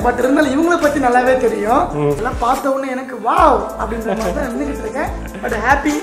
But இருந்தாலும் இவங்கள பத்தி நல்லாவே தெரியும் எல்லாம் பார்த்த உடனே எனக்கு வாவ் அப்படின்ற மாதிரி தான் நின்றுகிட்டு இருக்கேன் பட் ஹாப்பி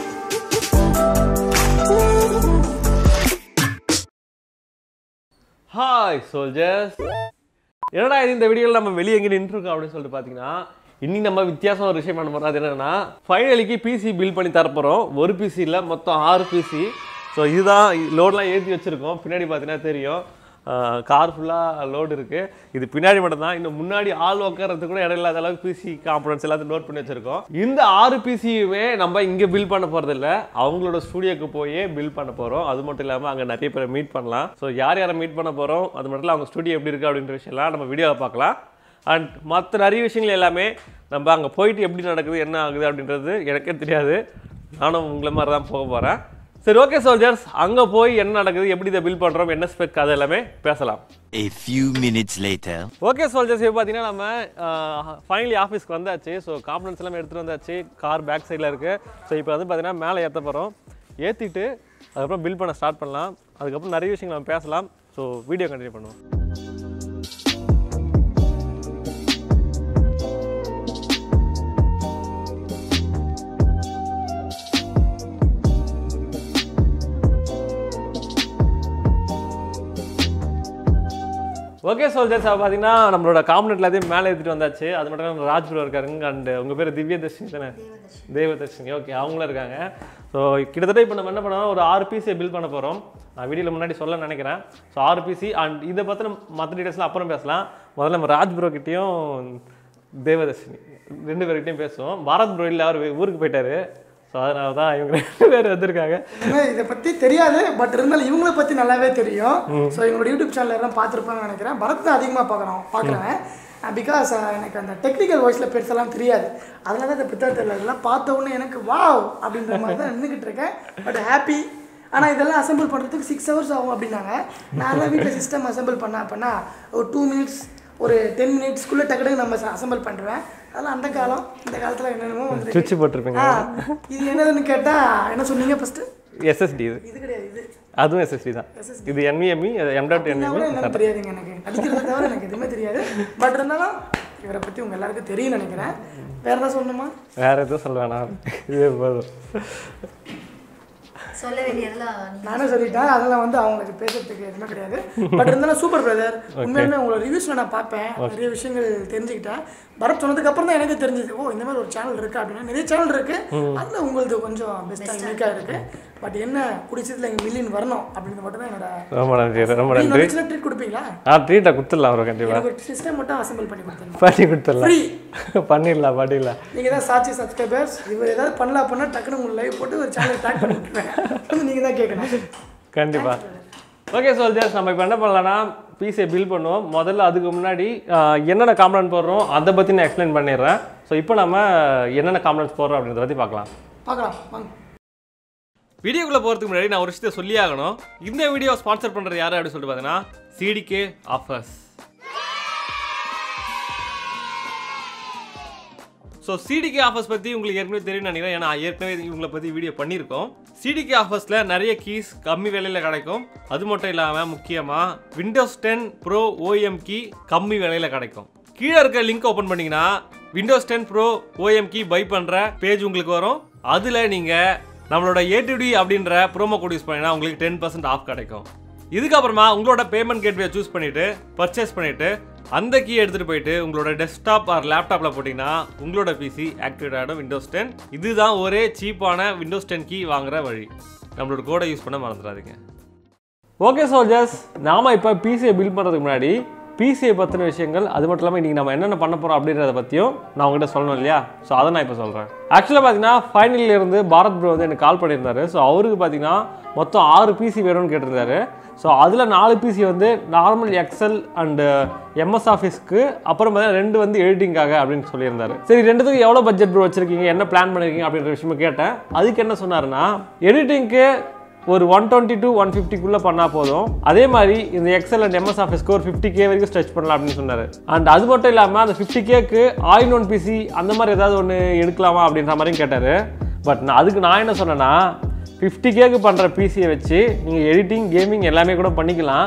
ஹாய் சோல்ஜர்ஸ் என்னடா இது இந்த வீடியோவில் நம்ம வெளியே எங்கே நின்றுருக்கோம் அப்படின்னு சொல்லிட்டு பார்த்தீங்கன்னா இன்னைக்கு நம்ம வித்தியாசம் ஒரு விஷயம் பண்ண போகிறோம் அது என்னன்னா ஃபைனலிக்கு பிசி பில் பண்ணி தரப்போகிறோம் ஒரு பிசி இல்லை மொத்தம் ஆறு பிசி ஸோ இதுதான் லோட்லாம் ஏற்றி வச்சுருக்கோம் பின்னாடி பார்த்தீங்கன்னா தெரியும் கார் ஃபுல்லாக லோடு இருக்குது இது பின்னாடி மட்டும் தான் இன்னும் முன்னாடி ஆள் உட்காரது கூட இடம் இல்லாத அளவுக்கு பிசி காம்பனன்ஸ் எல்லாத்தையும் நோட் பண்ணி வச்சிருக்கோம் இந்த ஆறு பிசியுமே நம்ம இங்கே பில் பண்ண போகிறது இல்ல அவங்களோட ஸ்டூடியோக்கு போய் பில் பண்ண போகிறோம் அது மட்டும் இல்லாமல் அங்கே நிறைய பேரை மீட் பண்ணலாம் ஸோ யார் யாரை மீட் பண்ண போகிறோம் அது மட்டும் இல்லை அவங்க ஸ்டூடியோ எப்படி இருக்குது அப்படின்ற விஷயம்லாம் நம்ம வீடியோவில் பார்க்கலாம் அண்ட் மற்ற நிறைய விஷயங்கள் எல்லாமே நம்ம அங்கே போயிட்டு எப்படி நடக்குது என்ன ஆகுது அப்படின்றது எனக்கே தெரியாது நானும் உங்களை மாதிரி தான் போக போகிறேன் சரி ஓகே சோல்ஜர்ஸ் அங்கே போய் என்ன நடக்குது எப்படி இதை பில் பண்ணுறோம் என்ன ஸ்பெக் அது எல்லாமே பேசலாம் A few minutes later. Okay soldiers இப்போ பார்த்தீங்கன்னா நம்ம ஃபைனலி ஆஃபீஸ்க்கு வந்தாச்சு ஸோ காம்பனன்ஸ் எல்லாமே எடுத்துகிட்டு வந்தாச்சு கார் பேக் சைடில் இருக்குது ஸோ இப்போ வந்து பார்த்தீங்கன்னா மேலே ஏற்ற போகிறோம் ஏற்றிட்டு அதுக்கப்புறம் பில் பண்ண ஸ்டார்ட் பண்ணலாம் அதுக்கப்புறம் நிறைய விஷயங்கள் நம்ம பேசலாம் ஸோ வீடியோ கண்டினியூ பண்ணுவோம் ஓகே சோல்ஜர்ஸ் பார்த்தீங்கன்னா நம்மளோட காம்பனெட் எல்லாத்தையும் மேலே ஏற்றிட்டு வந்தாச்சு அது மட்டும் இல்லாமல் ராஜ் ப்ரோ இருக்காருங்க அண்ட் உங்கள் பேர் திவ்ய தர்ஷினி தானே தேவதர்ஷினி ஓகே அவங்களும் இருக்காங்க ஸோ கிட்டத்தட்ட இப்போ நம்ம என்ன பண்ணோம் ஒரு ஆறு பிசி பில் பண்ண போகிறோம் நான் வீடியோவில் முன்னாடி சொல்ல நினைக்கிறேன் ஸோ ஆறு பிசி அண்ட் இதை பற்றின மற்ற டீட்டெயில்ஸ்லாம் அப்புறம் பேசலாம் முதல்ல நம்ம ராஜ் ப்ரோ கிட்டேயும் தேவதர்ஷினி ரெண்டு பேர்கிட்டையும் பேசுவோம் பாரத் ப்ரோ இல்லை அவர் ஊருக்கு போயிட்டாரு ஸோ அதனால தான் இவங்க ரெண்டு பேர் வந்திருக்காங்க இன்னும் இதை பத்தி தெரியாது பட் இருந்தாலும் இவங்கள பத்தி நல்லாவே தெரியும் ஸோ எங்களோட யூடியூப் சேனல் எல்லாம் பார்த்துருப்பாங்கன்னு நினைக்கிறேன் பரத் தான் அதிகமாக பார்க்குறோம் பார்க்குறேன் பிகாஸ் எனக்கு அந்த டெக்னிக்கல் வாய்ஸில் பெருசெல்லாம் தெரியாது அதனால தான் இதை பற்றி தெரியல இதெல்லாம் பார்த்த உடனே எனக்கு வாவ் அப்படின்ற மாதிரி தான் நின்றுக்கிட்டு இருக்கேன் பட் ஹாப்பி ஆனால் இதெல்லாம் அசெம்பிள் பண்ணுறதுக்கு சிக்ஸ் ஹவர்ஸ் ஆகும் அப்படின்னாங்க நான் வீட்டில் சிஸ்டம் அசெம்பிள் பண்ண அப்படின்னா ஒரு டூ மினிட்ஸ் ஒரு டென் மினிட்ஸ்க்குள்ளே டக்குனு நம்ம அசெம்பிள் பண்ணுறேன் அதெல்லாம் அந்த காலம் இந்த காலத்தில் என்னென்னமோ வந்து சுவிட்ச் போட்டிருப்பீங்க ஆ, இது என்னதுன்னு கேட்டா என்ன சொன்னீங்க ஃபர்ஸ்ட் எஸ்எஸ்டி இது இது கிடையாது இது அதுவும் எஸ்எஸ்டி தான் இது என்விஎம்இ எம் டாட் என்ன என்விஎம்இ கூட என்னன்னு தெரியாதுங்க எனக்கு அடிக்கிறத தவிர எனக்கு எதுவுமே தெரியாது பட் இருந்தாலும் இவரை பத்தி உங்க எல்லாருக்கும் தெரியும் நினைக்கிறேன் வேற ஏதாவது சொல்லணுமா வேற எதுவும் சொல்ல வேணாம் இதே போதும் சொல்ல வேண்டியதெல்லாம் நீங்க நானே சொல்லிட்டேன் அதெல்லாம் வந்து அவங்களுக்கு பேசுறதுக்கு எதுவுமே கிடையாது பட் இருந்தாலும் சூப்பர் பிரதர் உண்மையாலுமே உங்களோட ரிவ்யூஸ்ல நான் பார்ப்பேன் நிறைய விஷயங்கள் தெரிஞ்சுக்கிட்டேன் பரத் சொன்னதுக்கு அப்புறம் தான் எனக்கு தெரிஞ்சது ஓ இந்த மாதிரி ஒரு சேனல் இருக்கு அப்படின்னா நிறைய சேனல் இருக்கு அதுல உங்களது கொஞ்சம் பெஸ்ட்டாக யூனிக்காக இருக்கு பட் என்ன பிடிச்சதுல எங்க மில்லியன் வரணும் அப்படின்றது மட்டும் தான் என்னோட ரொம்ப நன்றி ரொம்ப நீங்க நன்றி வந்துச்சுன்னா ட்ரீட் கொடுப்பீங்களா ஆ ட்ரீட்டை கொடுத்துடலாம் அவர் கண்டிப்பாக எனக்கு ஒரு சிஸ்டம் மட்டும் அசெம்பிள் பண்ணி கொடுத்துருங்க பண்ணி கொடுத்துடலாம் ஃப்ரீ பண்ணிடலாம் பண்ணிடலாம் நீங்க தான் சாட்சி சப்ஸ்கிரைபர்ஸ் இவர் ஏதாவது பண்ணல அப்படின்னா டக்குனு உங்க லைவ் போட்டு ஒரு சேனல் டேக் பண்ணி விட்டுருவேன் வந்து நீங்க தான் கேட்கணும் கண்டிப்பா ஓகே சோல்ஜர்ஸ் நம்ம இப்போ என்ன பண்ணலாம்னா பிசியை பில் பண்ணுவோம் முதல்ல அதுக்கு முன்னாடி ஆஹ், என்னென்ன காம்பனன்ட் போடுறோம் அதை பற்றி நான் எக்ஸ்பிளைன் பண்ணிடுறேன் ஸோ இப்போ நம்ம என்னென்ன காம்பனன்ட்ஸ் போடுறோம் அப்படின்றத பற்றி பார்க்கலாம் பார்க்கலாம் வாங்க வீடியோக்குள்ளே போகிறதுக்கு முன்னாடி நான் ஒரு விஷயத்தை சொல்லி ஆகணும் இந்த வீடியோ ஸ்பான்சர் பண்ணுறது யார் அப்படின்னு சொல்லிட்டு பார்த்தீங்கன்னா CDK offers so CDK offers பற்றி உங்களுக்கு ஏற்கனவே தெரியும் நினைக்கிறேன் ஏன்னா ஏற்கனவே இவங்களை பற்றி வீடியோ பண்ணியிருக்கோம் சிடிகே ஆஃபர்ஸில் நிறைய கீஸ் கம்மி விலையில் கிடைக்கும் அது மட்டும் இல்லாமல் முக்கியமாக Windows ten pro OEM key கம்மி விலையில் கிடைக்கும் கீழே இருக்க லிங்க் ஓப்பன் பண்ணீங்கன்னா Windows ten pro OEM key buy பண்ணுற பேஜ் உங்களுக்கு வரும் அதில் நீங்கள் நம்மளோட ஏடிடி அப்படின்ற ப்ரோமோ கோட் யூஸ் பண்ணினா உங்களுக்கு டென் பர்சன்ட் ஆஃப் கிடைக்கும் இதுக்கப்புறமா உங்களோட பேமெண்ட் கேட்வே சூஸ் பண்ணிட்டு பர்ச்சேஸ் பண்ணிட்டு அந்த கீ எடுத்துட்டு போயிட்டு உங்களோட டெஸ்க்டாப் ஆர் லேப்டாப்ல போட்டிங்கன்னா உங்களோட பிசி ஆக்டிவேட் ஆகிடும் விண்டோஸ் டென் இதுதான் ஒரே சீப்பான விண்டோஸ் டென் கீ வாங்குற வழி நம்மளோட கோடை யூஸ் பண்ண மறந்துடாதீங்க ஓகே சோல்ஜர்ஸ் நாம இப்போ பிசியை பில் பண்ணுறதுக்கு முன்னாடி பிசியை பற்றின விஷயங்கள் அது மட்டும் இல்லாமல் இன்றைக்கி நம்ம என்னென்ன பண்ண போகிறோம் அப்படின்றத பற்றியும் நான் உங்ககிட்ட சொல்லணும் இல்லையா ஸோ அதை நான் இப்போ சொல்கிறேன் ஆக்சுவலாக பார்த்தீங்கன்னா ஃபைனல் இருந்து பாரத் ப்ரோ வந்து எனக்கு கால் பண்ணியிருந்தாரு ஸோ அவருக்கு பார்த்தீங்கன்னா மொத்தம் ஆறு பிசி வேணும்னு கேட்டிருந்தாரு ஸோ அதில் நாலு பிசி வந்து நார்மல் எக்ஸல் அண்டு எம்எஸ் ஆஃபீஸ்க்கு அப்புறம் பார்த்தீங்கன்னா ரெண்டு வந்து எடிட்டிங்காக அப்படின்னு சொல்லியிருந்தாரு சரி ரெண்டுத்துக்கு எவ்வளோ பட்ஜெட் ப்ரோ வச்சிருக்கீங்க என்ன பிளான் பண்ணிருக்கீங்க அப்படின்ற விஷயமா கேட்டேன் அதுக்கு என்ன சொன்னாருன்னா எடிட்டிங்க்கு ஒரு ஒன் டுவெண்ட்டி டு ஒன் ஃபிஃப்டிக்குள்ளே பண்ணால் போதும் அதே மாதிரி இந்த எக்ஸல் அண்ட் எம்எஸ் ஆஃபீஸ்க்கு ஒரு ஃபிஃப்டி கே வரைக்கும் ஸ்ட்ரெச் பண்ணலாம் அப்படின்னு சொன்னார் அண்ட் அது மட்டும் இல்லாமல் அந்த ஃபிஃப்டி கேக்கு ஆயின் ஒன் பிசி அந்த மாதிரி ஏதாவது ஒன்று எடுக்கலாமா அப்படின்ற மாதிரியும் கேட்டார் பட் நான் அதுக்கு நான் என்ன சொன்னேன்னா ஃபிஃப்டி கேக்கு பண்ணுற பிசியை வச்சு நீங்கள் எடிட்டிங் கேமிங் எல்லாமே கூட பண்ணிக்கலாம்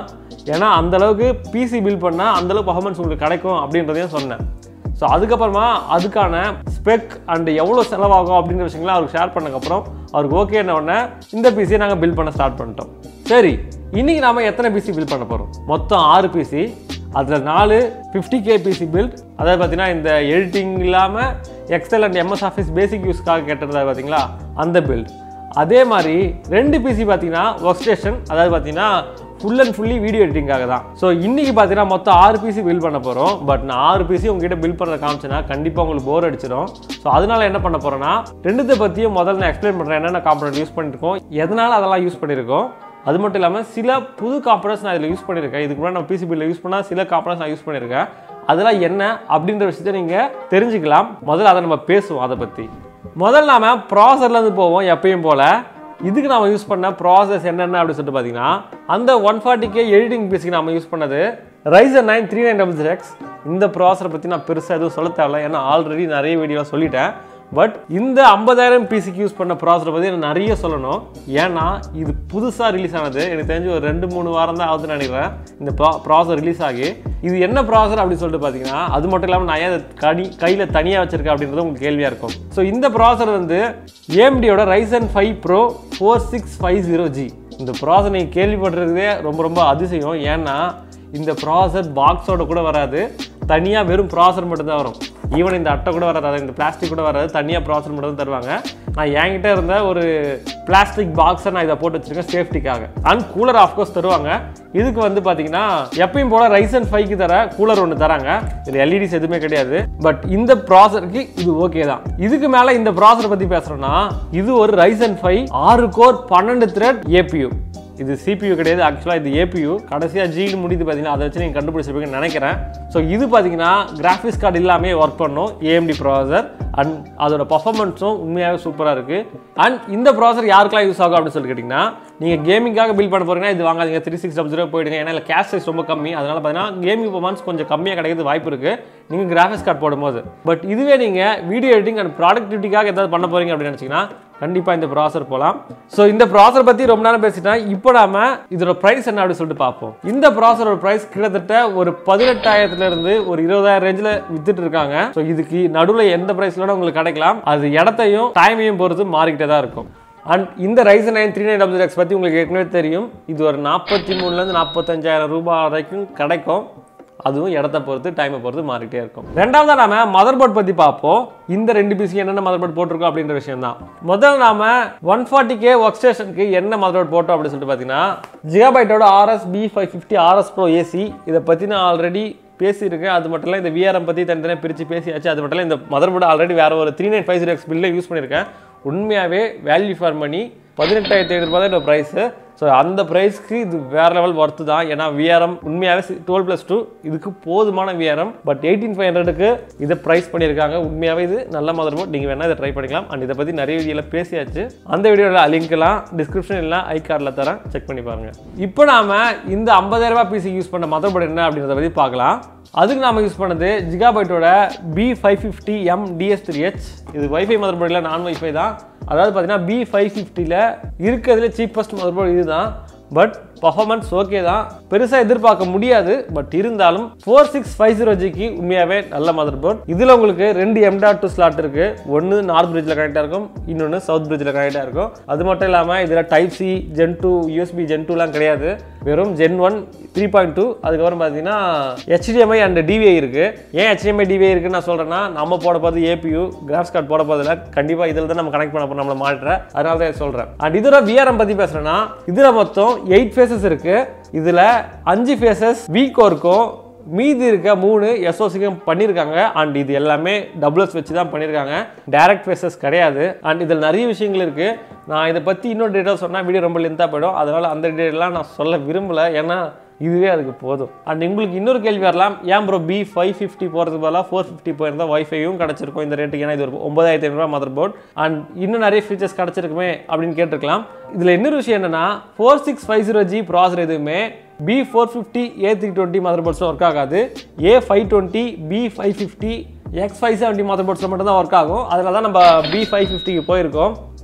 ஏன்னா அந்த அளவுக்கு பிசி பில்ட் பண்ணால் அந்த அளவுக்கு பர்ஃபார்மன்ஸ் உங்களுக்கு கிடைக்கும் அப்படின்றதையும் சொன்னேன் ஸோ அதுக்கப்புறமா அதுக்கான ஸ்பெக் அண்ட் எவ்வளோ செலவாகும் அப்படின்ற விஷயங்களை அவருக்கு ஷேர் பண்ணக்கப்புறம் அவருக்கு ஓகேன உடனே இந்த பிசியை நாங்கள் பில்ட் பண்ண ஸ்டார்ட் பண்ணிட்டோம் சரி இன்னைக்கு நாம எத்தனை பிசி பில்ட் பண்ண போகிறோம் மொத்தம் ஆறு பிசி அதில் நாலு ஃபிஃப்டி கே பிசி பில்ட் அதாவது பார்த்தீங்கன்னா இந்த எடிட்டிங் இல்லாமல் Excel and MS Office basic யூஸ்க்காக கேட்டதா பார்த்தீங்களா அந்த பில்ட் அதே மாதிரி ரெண்டு பிசி பார்த்தீங்கன்னா ஒர்க் ஸ்டேஷன் அதாவது பார்த்தீங்கன்னா ஃபுல் அண்ட் ஃபுல்லி வீடியோ எடிட்டிங்காக தான் ஸோ இன்னைக்கு பார்த்தீங்கன்னா மொத்தம் ஆறு பிசி பில் பண்ண போகிறோம் பட் நான் ஆறு பிசி உங்ககிட்ட பில் பண்ணுற காமிச்சேன்னா கண்டிப்பாக உங்களுக்கு போர் அடிச்சிடும் ஸோ அதனால என்ன பண்ண போகிறேன்னா ரெண்டுத்தை பற்றியும் முதல்ல நான் எக்ஸ்பிளைன் பண்ணுறேன் என்னென்ன காம்பனண்ட் யூஸ் பண்ணியிருக்கோம் எதனால் அதெல்லாம் யூஸ் பண்ணியிருக்கோம் அது மட்டும் இல்லாமல் சில புது காம்பனன்ஸ் நான் இதில் யூஸ் பண்ணியிருக்கேன் இதுக்கு முன்னாடி நான் பிசிபியில் யூஸ் பண்ணால் சில காம்பனன்ஸ் நான் யூஸ் பண்ணியிருக்கேன் அதெல்லாம் என்ன அப்படின்ற விஷயத்தை நீங்கள் தெரிஞ்சுக்கலாம் முதல்ல அதை நம்ம பேசுவோம் அதை பற்றி முதல்ல நாம ப்ராசர்லேருந்து போவோம் எப்பயும் போல் இதுக்கு நாம யூஸ் பண்ண ப்ராசஸ் என்னென்ன அப்படின்னு சொல்லிட்டு பார்த்தீங்கன்னா அந்த ஒன் ஃபார்ட்டி கே எடிட்டிங் பிசிக்கு நாம யூஸ் பண்ணது Ryzen nine three nine double X இந்த ப்ராசரை பற்றி நான் பெருசாக எதுவும் சொல்ல தேவையில்ல ஏன்னா ஆல்ரெடி நிறைய வீடியோ சொல்லிட்டேன் பட் இந்த ஐம்பதாயிரம் பிசிக்கு யூஸ் பண்ண ப்ராசரை பற்றி எனக்கு நிறைய சொல்லணும் ஏன்னா இது புதுசாக ரிலீஸ் ஆனது எனக்கு தெரிஞ்சு ஒரு ரெண்டு மூணு வாரம் தான் ஆகுதுன்னு நினைக்கிறேன் இந்த ப்ராசர் ரிலீஸ் ஆகி இது என்ன ப்ராசர் அப்படின்னு சொல்லிட்டு பார்த்தீங்கன்னா அது மட்டும் இல்லாமல் நான் ஏன் அதை கனி கையில் தனியாக வச்சிருக்கேன் அப்படின்றது உங்களுக்கு கேள்வியாக இருக்கும் ஸோ இந்த ப்ராசர் வந்து ஏஎம்டியோட Ryzen five pro four six five zero G இந்த ப்ராசர் நீங்கள் கேள்விப்படுறதே ரொம்ப ரொம்ப அதிசயம் ஏன்னா இந்த ப்ராசர் பாக்ஸோட கூட வராது தனியாக வெறும் ப்ராசர் மட்டும்தான் வரும் ஈவன் இந்த அட்டை கூட வராது அதாவது இந்த பிளாஸ்டிக் கூட வராது தனியாக ப்ராசர் மட்டும் தான் தருவாங்க நான் என்கிட்ட இருந்த ஒரு பிளாஸ்டிக் பாக்ஸை நான் இதை போட்டு வச்சிருக்கேன் சேஃப்டிக்காக அண்ட் கூலர் ஆஃப்கோர்ஸ் தருவாங்க இதுக்கு வந்து பார்த்தீங்கன்னா எப்பயும் போல ரைசன் ஃபைவ்க்கு தர கூலர் ஒன்று தராங்க இதில் எல்இடிஸ் எதுவுமே கிடையாது பட் இந்த ப்ராசருக்கு இது ஓகே தான் இதுக்கு மேலே இந்த ப்ராசரை பற்றி பேசுகிறோன்னா இது ஒரு ரைசன் ஃபைவ் ஆறு கோர் பன்னெண்டு த்ரெட் ஏபியூ இது சிபியூ கிடையாது ஆக்சுவலாக இது ஏபியூ கடைசியாக ஜின்னு முடிது பார்த்தீங்கன்னா அதை வச்சு நீங்கள் கண்டுபிடிச்சிருப்பீங்கன்னு நினைக்கிறேன் ஸோ இது பார்த்தீங்கன்னா கிராஃபிக்ஸ் கார்டு இல்லாமே ஒர்க் பண்ணும் ஏஎம்டி ப்ராசர் அண்ட் அதோட பர்ஃபார்மன்ஸும் உண்மையாகவே சூப்பராக இருக்குது அண்ட் இந்த ப்ராசர் யாருக்கெல்லாம் யூஸ் ஆகும் அப்படின்னு சொல்லி கேட்டிங்கன்னா நீங்கள் கேமிங்காக பில் பண்ண போறீங்கன்னா இது வாங்காதீங்க த்ரீ சிக்ஸ் டபுள் ஜீரோ போயிடுங்க ஏன்னா இல்லை கேஷ் சைஸ் ரொம்ப கம்மி அதனால் பார்த்தீங்கன்னா கேமிங் பர்ஃபார்மன்ஸ் கொஞ்சம் கம்மியாக கிடைக்கிறது வாய்ப்பு இருக்குது நீங்கள் கிராஃபிக்ஸ் கார்டு போடும்போது பட் இதுவே நீங்கள் வீடியோ எடிட்டிங் அண்ட் ப்ராடக்டிவிட்டிக்காக ஏதாவது பண்ண போறீங்க அப்படின்னு நினச்சிங்கன்னா கண்டிப்பாக இந்த ப்ராசர் போகலாம் ஸோ இந்த ப்ராசர் பற்றி ரொம்ப நேரம் பேசிட்டேன் இப்போ நாம இதோட ப்ரைஸ் என்ன அப்படின்னு சொல்லிட்டு பார்ப்போம் இந்த ப்ராசரோட ப்ரைஸ் கிட்டத்தட்ட ஒரு பதினெட்டாயிரத்துல இருந்து ஒரு இருபதாயிரம் ரேஞ்சில் வித்துட்டு இருக்காங்க ஸோ இதுக்கு நடுவில் எந்த ப்ரைஸ்லோட உங்களுக்கு கிடைக்கலாம் அது இடத்தையும் டைமையும் பொறுத்து மாறிக்கிட்டே தான் இருக்கும் அண்ட் இந்த Ryzen nine three nine double X பற்றி உங்களுக்கு ஏற்கனவே தெரியும் இது ஒரு நாற்பத்தி மூணுலேருந்து நாற்பத்தஞ்சாயிரம் ரூபாய் வரைக்கும் கிடைக்கும் அதுவும் இடத்த பொறுத்து டைமை பொறுத்து மாறிட்டே இருக்கும் ரெண்டாவது நாம மதர் போர்ட் பற்றி பார்ப்போம் இந்த ரெண்டு பிசி என்னென்ன மதர் போர்ட் போட்டிருக்கோம் அப்படின்ற விஷயம் தான் முதல்ல நாம ஒன் ஃபார்ட்டி கே ஒர்க் ஸ்டேஷனுக்கு என்ன மதர் போர்ட் போட்டோம் அப்படின்னு சொல்லிட்டு பார்த்தீங்கன்னா ஜிகாபைட்டோட R S B five fifty R S pro AC இதை பற்றி நான் ஆல்ரெடி பேசியிருக்கேன் அது மட்டும் இல்லை இந்த விஆர்எம் பற்றி தனித்தனியாக பிரித்து பேசியாச்சு அது மட்டும் இல்லை இந்த மதர் போர்டு ஆல்ரெடி வேறு ஒரு three nine five zero X பில்லே யூஸ் பண்ணியிருக்கேன் உண்மையாகவே வேல்யூ ஃபார் மணி பதினெட்டாயிரத்தி ஐநூறுபா தான் இந்த ப்ரைஸு ஸோ அந்த ப்ரைஸ்க்கு இது வேற லெவல் ஒர்த்து தான் ஏன்னா விஆர்எம் உண்மையாகவே டுவெல் ப்ளஸ் டூ இதுக்கு போதுமான விஆர்எம் பட் எயிட்டீன் ஃபைவ் ஹண்ட்ரடுக்கு இதை ப்ரைஸ் பண்ணியிருக்காங்க உண்மையாகவே இது நல்ல மாதிரி போட் நீங்கள் வேணால் இதை ட்ரை பண்ணிக்கலாம் அண்ட் இதை பற்றி நிறைய வீடியோவில் பேசியாச்சு அந்த வீடியோவில் லிங்க்லாம் டிஸ்கிரிப்ஷன் இல்லை ஐ கார்டில் தரேன் செக் பண்ணி பாருங்கள் இப்போ நாம இந்த 50000 ரூபாய் பிசி யூஸ் பண்ண மதர் போர்டு என்ன அப்படின்றத பற்றி பார்க்கலாம் அதுக்கு நாம யூஸ் பண்ணது ஜிகாபைட்டோட B five fifty M DS three H இது வைஃபை மதர் போர்டில் நான் வைஃபை தான் அதாவது பார்த்தீங்கன்னா பி ஃபைவ் ஃபிஃப்டியில் இருக்கிறதுல சீப்பஸ்ட் மதர் போர்டு இதுதான் பட் பர்ஃபார்மன்ஸ் ஓகே தான் பெருசாக எதிர்பார்க்க முடியாது பட் இருந்தாலும் ஃபோர் சிக்ஸ் ஃபைவ் ஜீரோ ஜிக்கு உண்மையாகவே நல்ல மதர் போர்ட் இதில் உங்களுக்கு ரெண்டு எம் டாட் டூ ஸ்லாட் இருக்கு ஒன்று நார்த் பிரிட்ஜில் கனெக்டாக இருக்கும் இன்னொன்று சவுத் பிரிட்ஜில் கனெக்டாக இருக்கும் அது மட்டும் இல்லாமல் இதில் type C gen two USB gen டூலாம் கிடையாது வெறும் gen one three point two அதுக்கப்புறம் பார்த்தீங்கன்னா ஹெச்டிஎம்ஐ அண்ட் டிவிஐ இருக்கு ஏன் ஹெச்டிஎம்ஐ டிவிஐ இருக்குன்னு நான் சொல்கிறேன்னா நம்ம போட போது ஏபியூ கிராஃப்ஸ் கார்டு போட போதில்ல கண்டிப்பாக இதில் தான் நம்ம கனெக்ட் பண்ண போகிறோம் நம்மளை மாட்டுற அதனால தான் சொல்கிறேன் அண்ட் இதோட விஆர்எம் பற்றி பேசுகிறேன்னா இதில் மொத்தம் எயிட் ஃபேஸஸ் இருக்கு இதில் அஞ்சு ஃபேஸஸ் வீக்கோ இருக்கும் மீதி இருக்க மூணு எஸ்ஓசிக்கும் பண்ணியிருக்காங்க அண்ட் இது எல்லாமே டபுள்ஸ் வச்சு தான் பண்ணியிருக்காங்க டைரக்ட் ஃபேஸஸ் கிடையாது அண்ட் இதில் நிறைய விஷயங்கள் இருக்குது நான் இதை பற்றி இன்னொரு டீட்டெயில் சொன்னால் வீடியோ ரொம்ப லென்த்தாக போயிடும் அதனால் அந்த டீட்டெயிலாம் நான் சொல்ல விரும்பலை ஏன்னா இதுவே அதுக்கு போதும் அண்ட் உங்களுக்கு இன்னொரு கேள்வி வரலாம் ஏன் ப்ரோ பி ஃபைவ் ஃபிஃப்டி போகிறதுக்கு பதிலாக ஃபோர் ஃபிஃப்டி போயிருந்தால் வைஃபையும் கிடச்சிருக்கும் இந்த ரேட்டுக்கு ஏன்னா இது ஒரு ஒன்பதாயிரத்தி ஐநூறுரூவா மதர் போர்ட் அண்ட் இன்னும் நிறைய ஃபீச்சர்ஸ் கிடச்சிருக்குமே அப்படின்னு கேட்டிருக்கலாம் இதில் இன்னொரு விஷயம் என்னன்னா four six five zero G processor எதுவுமே B four fifty A three twenty mother போர்ட்ஸில் ஒர்க் ஆகாது A five twenty B five fifty X five seventy mother போர்ட்ஸில் மட்டும் தான் ஒர்க் ஆகும் அதில் தான் நம்ம பி ஃபைவ் ஃபிஃப்டிக்கு போயிருக்கோம்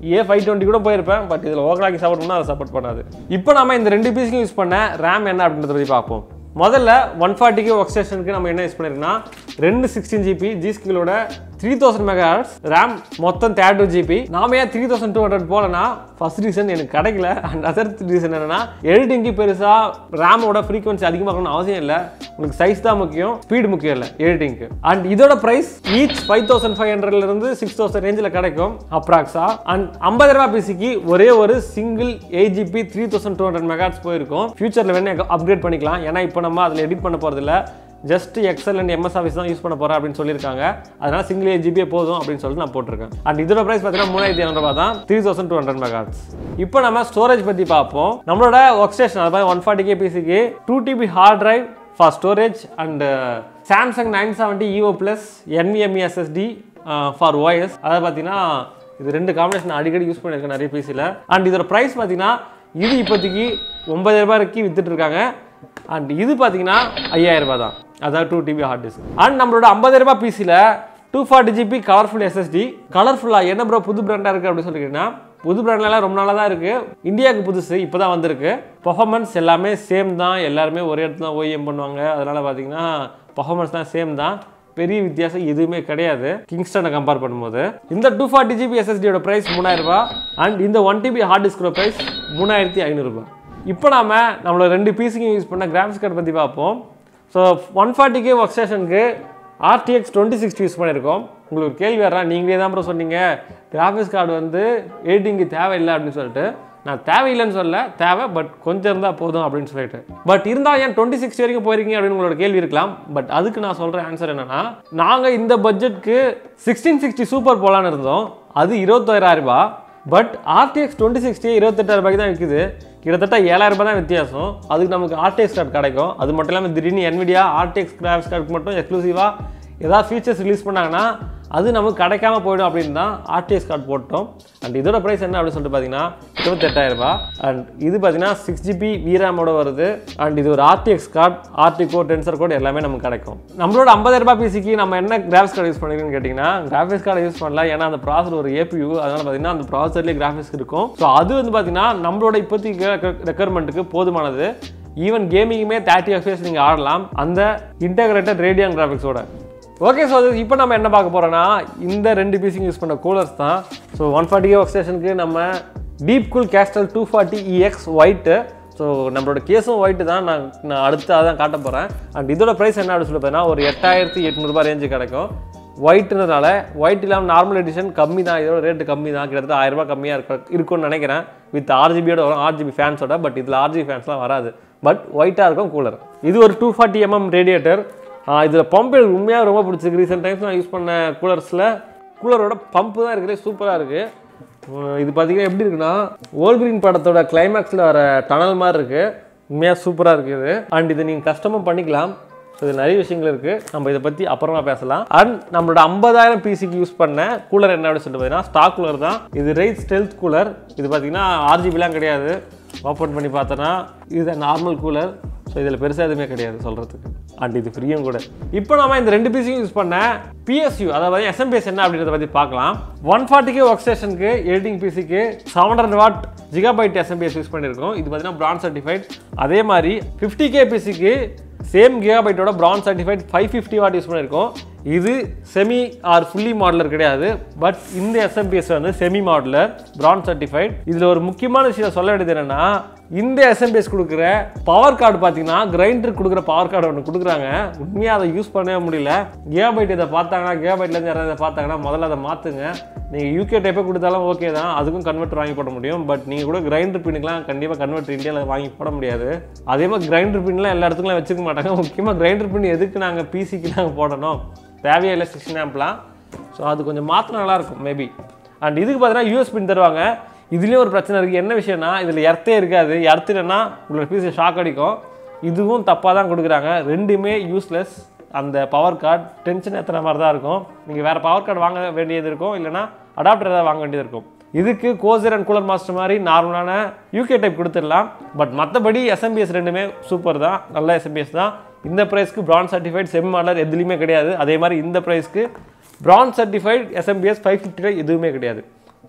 ஏ ஃபைவ் டுவெண்ட்டி கூட போயிருப்பேன் பட் இதில் ஓவர்லாக்கி சப்போர்ட் பண்ணால் அதை சப்போர்ட் பண்ணாது இப்போ நம்ம இந்த ரெண்டு பீஸுக்கும் யூஸ் பண்ண ரேம் என்ன அப்படின்றத பற்றி பார்ப்போம் முதல்ல ஒன் ஃபார்ட்டிக்கு ஒர்க் ஸ்டேஷனுக்கு நம்ம என்ன யூஸ் பண்ணிருக்கோம்னா ரெண்டு சிக்ஸ்டீன் ஜிபி ஜி ஸ்கிலோட த்ரீ தௌசண்ட் மெகா ரேம் மொத்தம் தேர்ட் டூ ஜிபி நாம ஏன் த்ரீ தௌசண்ட் டூ ஹண்ட்ரட் போலனா ஃபர்ஸ்ட் ரீசன் எனக்கு கிடைக்கல அண்ட் அதர் ரீசன் என்னன்னா எடிட்டிங்க்கு பெருசாக ரேமோட ஃப்ரீக்வன்சி அதிகமாகணும்னு அவசியம் இல்லை உங்களுக்கு சைஸ் தான் முக்கியம் ஸ்பீடு முக்கியம் இல்லை எடிட்டிங்க்கு அண்ட் இதோட price each five thousand five ஹண்ட்ரட்லேருந்து சிக்ஸ் தௌசண்ட் ரேஞ்சில் கிடைக்கும் அப்ராக்ஸா அண்ட் ஐம்பது ரூபாய் பிசிக்கு ஒரே ஒரு single eight GB three thousand two hundred megahertz போயிருக்கும் ஃபியூச்சரில் வேணா அப்கிரேட் பண்ணிக்கலாம் ஏன்னா இப்போ நம்ம அதில் எடிட் பண்ண போகிறதில்ல just Excel and MS Office தான் யூஸ் பண்ண போகிறேன் அப்படின்னு சொல்லியிருக்காங்க அதனால சிங்கிள் எயிட் ஜிபி போதும் அப்படின்னு சொல்லிட்டு நான் போட்டிருக்கேன் அண்ட் இதோட ப்ரைஸ் பார்த்தீங்கன்னா மூணாயிரத்தி இரநூறுபா தான் three thousand two hundred megahertz இப்போ நம்ம ஸ்டோரேஜ் பற்றி பார்ப்போம் நம்மளோட ஒர்க் ஸ்டேஷன் அதாவது ஒன் ஃபார்ட்டி கே பிசிக்கு two TB hard drive for storage and Samsung nine seventy EVO plus NVMe SSD for OS அதாவது பார்த்தீங்கன்னா இது ரெண்டு காம்பினேஷன் அடிக்கடி யூஸ் பண்ணியிருக்கேன் நிறைய பிசியில் அண்ட் இதோட ப்ரைஸ் பார்த்தீங்கன்னா இது இப்போதைக்கு ஒன்பதாயிரம் ரூபாய்க்கு வித்துட்டு இருக்காங்க அண்ட் இது பார்த்தீங்கன்னா ஐயாயிரம் ரூபாய் தான் அதாவது two TB hard disk and நம்மளோட ஐம்பதாயிரம் ரூபாய் பிசியில் two forty GB colourful SSD கலர்ஃபுல்லாக என்ன ப்ரோ புது பிராண்டாக இருக்குது அப்படின்னு சொல்லிக்கிட்டீங்கன்னா புது பிராண்ட்லாம் ரொம்ப நாளாக தான் இருக்குது இந்தியாவுக்கு புதுசு இப்போ தான் வந்திருக்கு பர்ஃபார்மன்ஸ் எல்லாமே சேம் தான் எல்லாருமே ஒரே இடத்துல தான் ஓஎம் பண்ணுவாங்க அதனால் பார்த்தீங்கன்னா பர்ஃபார்மன்ஸ் தான் சேம் தான் பெரிய வித்தியாசம் எதுவுமே கிடையாது கிங்ஸ்டனை கம்பேர் பண்ணும்போது இந்த டூ ஃபார்ட்டி ஜிபி எஸ்எஸ்டியோட ப்ரைஸ் மூணாயிரம் ரூபாய் அண்ட் இந்த ஒன் டிபி ஹார்ட் டிஸ்கோட ப்ரைஸ் மூணாயிரத்தி ஐநூறுரூபா இப்போ நாம நம்மளோட ரெண்டு பீஸுக்கும் யூஸ் பண்ண கிராஃபிக்ஸ் கார்டு பற்றி பார்ப்போம் so one forty K work ஸ்டேஷனுக்கு ஆர்டிஎக்ஸ் டுவெண்ட்டி சிக்ஸ்டி யூஸ் பண்ணியிருக்கோம் உங்களுக்கு ஒரு கேள்வி வரலாம் நீங்களே தான் அப்புறம் சொன்னீங்க கிராஃபிக்ஸ் கார்டு வந்து எடிட்டிங்கு தேவையில்லை அப்படின்னு சொல்லிட்டு நான் தேவையில்லைன்னு சொல்ல தேவை பட் கொஞ்சம் இருந்தால் போதும் அப்படின்னு சொல்லிட்டு பட் இருந்தால் ஏன் டுவெண்ட்டி சிக்ஸ் வரைக்கும் போயிருக்கீங்க அப்படின்னு உங்களோட கேள்வி இருக்கலாம் பட் அதுக்கு நான் சொல்கிற ஆன்சர் என்னன்னா நாங்கள் இந்த பட்ஜெட்க்கு சிக்ஸ்டீன் சிக்ஸ்டி சூப்பர் போகலான்னு இருந்தோம் அது இருபத்தாயிரம் ரூபாய் பட் ஆர்டிஎக்ஸ் டுவெண்ட்டி சிக்ஸ்டி இருபத்தெட்டாயிரம் ரூபாய்க்கு தான் விற்குது கிட்டத்தட்ட ஏழாயிரம் ரூபாய் தான் வித்தியாசம் அதுக்கு நமக்கு ஆர்டிஎக்ஸ் கார்டு கிடைக்கும் அது மட்டும் இல்லாமல் திடீர்னு என்விடியா ஆர்டிஎக்ஸ் கிராஃபிக்ஸ் கார்டுக்கு மட்டும் எக்ஸ்க்ளூசிவாக ஏதாவது ஃபீச்சர்ஸ் ரிலீஸ் பண்ணாங்கன்னா அது நமக்கு கிடைக்காம போயிடும் அப்படின்னு தான் ஆர்டிஎஸ் கார்டு போட்டோம் அண்ட் இதோட ப்ரைஸ் என்ன அப்படின்னு சொல்லிட்டு பார்த்தீங்கன்னா இருபத்தெட்டாயிரம் ரூபாய் அண்ட் இது பார்த்தீங்கன்னா சிக்ஸ் ஜிபி விராமோட வருது அண்ட் இது ஒரு RTX card RT core tensor core எல்லாமே நமக்கு கிடைக்கும் நம்மளோட ஐம்பதாயிரம் ரூபாய் பிசிக்கு நம்ம என்ன கிராஃபிக்ஸ் கார்டு யூஸ் பண்ணிருக்கோம்னு கேட்டிங்கன்னா கிராஃபிக்ஸ் கார்டு யூஸ் பண்ணல ஏன்னா அந்த ப்ராசர் ஒரு ஏபியூ அதனால பார்த்தீங்கன்னா அந்த ப்ராசர்லேயே கிராஃபிக்ஸ் இருக்கும் ஸோ அது வந்து பார்த்தீங்கன்னா நம்மளோட இப்போதைக்கு ரெக்குயர்மெண்ட்டுக்கு போதுமானது ஈவன் கேமிங்குமே தேர்ட்டி எஃப்எஸ் நீங்கள் ஆடலாம் அந்த இன்டகிரேட்டட் ரேடியன் கிராஃபிக்ஸோட ஓகே ஸோ இப்போ நம்ம என்ன பார்க்க போகிறோன்னா இந்த ரெண்டு பீஸிங் யூஸ் பண்ண கூலர்ஸ் தான் ஸோ ஒன் ஃபார்ட்டி ஒர்க் ஸ்டேஷனுக்கு நம்ம deep cool castle two forty EX white so நம்மளோட கேஸும் ஒயிட்டு தான் நான் நான் அடுத்து அதான் காட்ட போகிறேன் அண்ட் இதோட ப்ரைஸ் என்ன அப்படின்னு சொல்லி பார்த்தீங்கன்னா ஒரு எட்டாயிரத்தி எட்நூறுபா ரேஞ்சு கிடைக்கும் ஒயிட்ன்றதுனால ஒயிட் இல்லாமல் நார்மல் எடிஷன் கம்மி தான் இதோட ரேட்டு கம்மி தான் கிட்டத்தட்ட ஆயிரம் ரூபாய் கம்மியாக இருக்க இருக்கும்னு நினைக்கிறேன் வித் ஆர்ஜிபியோட வரும் ஆர்ஜிபி ஃபேன்ஸோட பட் இதில் ஆர்ஜிபி ஃபேன்ஸ்லாம் வராது பட் ஒயிட்டாக இருக்கும் கூலர் இது ஒரு டூ ஃபார்ட்டி எம்எம் ரேடியேட்டர் இதில் பம்ப் எனக்கு உண்மையாக ரொம்ப பிடிச்சிருக்கு ரீசெண்ட் டைம்ஸ் நான் யூஸ் பண்ண கூலர்ஸில் கூலரோட பம்பு தான் இருக்குது சூப்பராக இருக்குது இது பார்த்தீங்கன்னா எப்படி இருக்குன்னா ஓல்கிரீன் படத்தோட கிளைமேக்ஸில் வர டனல் மாதிரி இருக்குது உண்மையாக சூப்பராக இருக்குது அண்ட் இது நீங்கள் கஸ்டமும் பண்ணிக்கலாம் ஸோ இது நிறைய விஷயங்கள் இருக்குது நம்ம இதை பற்றி அப்புறமா பேசலாம் அண்ட் நம்மளோட ஐம்பதாயிரம் பிசிக்கு யூஸ் பண்ண கூலர் என்ன அப்படின்னு சொல்லிட்டு பார்த்தீங்கன்னா ஸ்டாக் கூலர் தான் இது ரைட் ஸ்டெல்த் கூலர் இது பார்த்தீங்கன்னா ஆர்ஜிபிலாம் கிடையாது ஓப்பன் பண்ணி பார்த்தோன்னா இது நார்மல் கூலர் ஸோ இதில் பெருசாக எதுவுமே கிடையாது சொல்கிறதுக்கு அண்ட் இது ஃப்ரீயும் கூட இப்போ நம்ம இந்த ரெண்டு பிசியும் யூஸ் பண்ண பிஎஸ்யூ அதாவது எஸ்எம்பிஎஸ் என்ன அப்படின்றத பற்றி பார்க்கலாம் ஒன் ஃபார்ட்டிக்கு ஒர்க் ஸ்டேஷனுக்கு எடிட்டிங் பிசிக்கு seven hundred watt gigabyte SMPS use பண்ணியிருக்கோம் இது பார்த்தீங்கன்னா பிராண்ட் சர்டிஃபைட் அதே மாதிரி ஃபிஃப்டி கே பிசிக்கு சேம் கிகாபைட்டோட brand certified five fifty watt use பண்ணியிருக்கோம் இது செமி ஆர் ஃபுல்லி மாடலர் கிடையாது பட் இந்த எஸ்எம்பிஎஸ் வந்து செமி மாடலர் பிராண்ட் சர்டிஃபைட் இதில் ஒரு முக்கியமான விஷயம் சொல்ல வேண்டியது என்னன்னா இந்த எஸ்எம்பிஎஸ் கொடுக்குற பவர் கார்டு பார்த்தீங்கன்னா கிரைண்டர் கொடுக்குற பவர் கார்டு ஒன்று கொடுக்குறாங்க உண்மையாக அதை யூஸ் பண்ணவே முடியல கிகாபைட் இதை பார்த்தாங்கன்னா கிகாபைட்லேருந்து யாராவது இதை பார்த்தாங்கன்னா முதல்ல அதை மாற்றுங்க நீங்கள் யூகே டைப்பே கொடுத்தாலும் ஓகே தான் அதுக்கும் கன்வெர்ட்டர் வாங்கி போட முடியும் பட் நீங்கள் கூட கிரைண்டர் பின்னுக்கெலாம் கண்டிப்பாக கன்வெர்ட்டர் இந்தியாவில் வாங்கி போட முடியாது அதே மாதிரி கிரைண்டர் பின்லாம் எல்லா இடத்துக்குலாம் வச்சுக்க மாட்டாங்க முக்கியமாக கிரைண்டர் பின் எதுக்கு நாங்கள் பிசிக்கு நாங்கள் போடணும் தேவையே இல்லை சிக்ஸ்டின் ஆம்ப்லாம் ஸோ அது கொஞ்சம் மாற்ற நல்லாயிருக்கும் மேபி அண்ட் இதுக்கு பார்த்தீங்கன்னா யூஎஸ் பின் தருவாங்க இதுலேயும் ஒரு பிரச்சனை இருக்குது என்ன விஷயம்னா இதில் எர்த்தே இருக்காது எர்த்துனா உங்களோட பீஸ் ஷாக் அடிக்கும் இதுவும் தப்பாக தான் கொடுக்குறாங்க ரெண்டுமே யூஸ்லெஸ் அந்த பவர் கார்டு டென்ஷன் ஏற்றுற மாதிரி தான் இருக்கும் நீங்கள் வேறு பவர் கார்டு வாங்க வேண்டியது இருக்கும் இல்லைனா அடாப்டர் ஏதாவது வாங்க வேண்டியது இருக்கும் இதுக்கு கோசர் அண்ட் கூலர் மாஸ்டர் மாதிரி நார்மலான யூகே டைப் கொடுத்துடலாம் பட் மற்றபடி எஸ்எம்பிஎஸ் ரெண்டுமே சூப்பர் தான் நல்ல எஸ்எம்பிஎஸ் தான் இந்த ப்ரைஸ்க்கு பிராண்ட் சர்டிஃபைட் செம் மாடலர் எதுலேயுமே கிடையாது அதே மாதிரி இந்த ப்ரைஸ்க்கு brand certified SMPS five fifty எதுவுமே கிடையாது